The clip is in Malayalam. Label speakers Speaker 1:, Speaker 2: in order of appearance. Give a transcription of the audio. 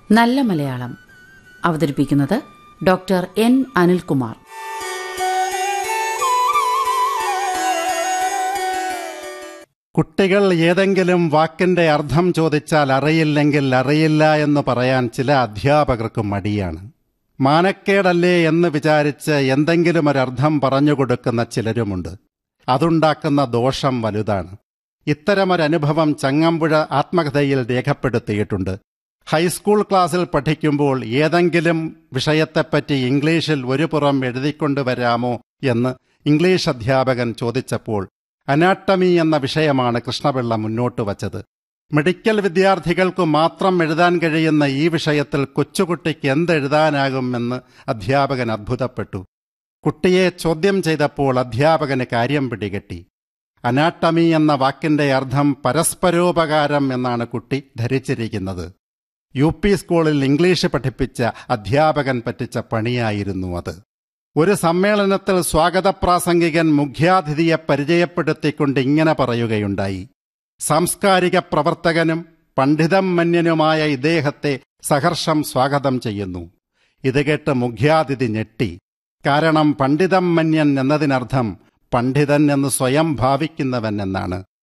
Speaker 1: നല്ല മലയാളം അവതരിപ്പിക്കുന്നത് ഡോക്ടർ എൻ അനിൽകുമാർ
Speaker 2: കുട്ടികൾ ഏതെങ്കിലും വാക്കിന്റെ അർത്ഥം ചോദിച്ചാൽ അറിയില്ലെങ്കിൽ അറിയില്ല എന്ന് പറയാൻ ചില അധ്യാപകർക്ക് മടിയാണ് മാനക്കേടല്ലേ എന്ന് വിചാരിച്ച് എന്തെങ്കിലും ഒരർത്ഥം പറഞ്ഞുകൊടുക്കുന്ന ചിലരുമുണ്ട് അതുണ്ടാക്കുന്ന ദോഷം വലുതാണ് ഇത്തരമൊരനുഭവം ചങ്ങമ്പുഴ ആത്മകഥയിൽ രേഖപ്പെടുത്തിയിട്ടുണ്ട് ഹൈസ്കൂൾ ക്ലാസ്സിൽ പഠിക്കുമ്പോൾ ഏതെങ്കിലും വിഷയത്തെപ്പറ്റി ഇംഗ്ലീഷിൽ ഒരു പുറം എഴുതിക്കൊണ്ടുവരാമോ എന്ന് ഇംഗ്ലീഷ് അധ്യാപകൻ ചോദിച്ചപ്പോൾ അനാട്ടമി എന്ന വിഷയമാണ് കൃഷ്ണപിള്ള മുന്നോട്ട് വച്ചത് മെഡിക്കൽ വിദ്യാർത്ഥികൾക്ക് മാത്രം എഴുതാൻ കഴിയുന്ന ഈ വിഷയത്തിൽ കൊച്ചുകുട്ടിക്ക് എന്തെഴുതാനാകുമെന്ന് അധ്യാപകൻ അത്ഭുതപ്പെട്ടു കുട്ടിയെ ചോദ്യം ചെയ്തപ്പോൾ അധ്യാപകന് കാര്യം പിടികെട്ടി അനാട്ടമി എന്ന വാക്കിന്റെ അർത്ഥം പരസ്പരോപകാരം എന്നാണ് കുട്ടി ധരിച്ചിരിക്കുന്നത് യു പി സ്കൂളിൽ ഇംഗ്ലീഷ് പഠിപ്പിച്ച അധ്യാപകൻ പറ്റിച്ച പണിയായിരുന്നു അത് ഒരു സമ്മേളനത്തിൽ സ്വാഗതപ്രാസംഗികൻ മുഖ്യാതിഥിയെ പരിചയപ്പെടുത്തിക്കൊണ്ട് ഇങ്ങനെ പറയുകയുണ്ടായി സാംസ്കാരിക പ്രവർത്തകനും പണ്ഡിതം മന്യനുമായ ഇദ്ദേഹത്തെ സഹർഷം സ്വാഗതം ചെയ്യുന്നു ഇത് കേട്ട് മുഖ്യാതിഥി ഞെട്ടി കാരണം പണ്ഡിതം മന്യൻ എന്നതിനർത്ഥം പണ്ഡിതൻ എന്ന് സ്വയം ഭാവിക്കുന്നവൻ എന്നാണ്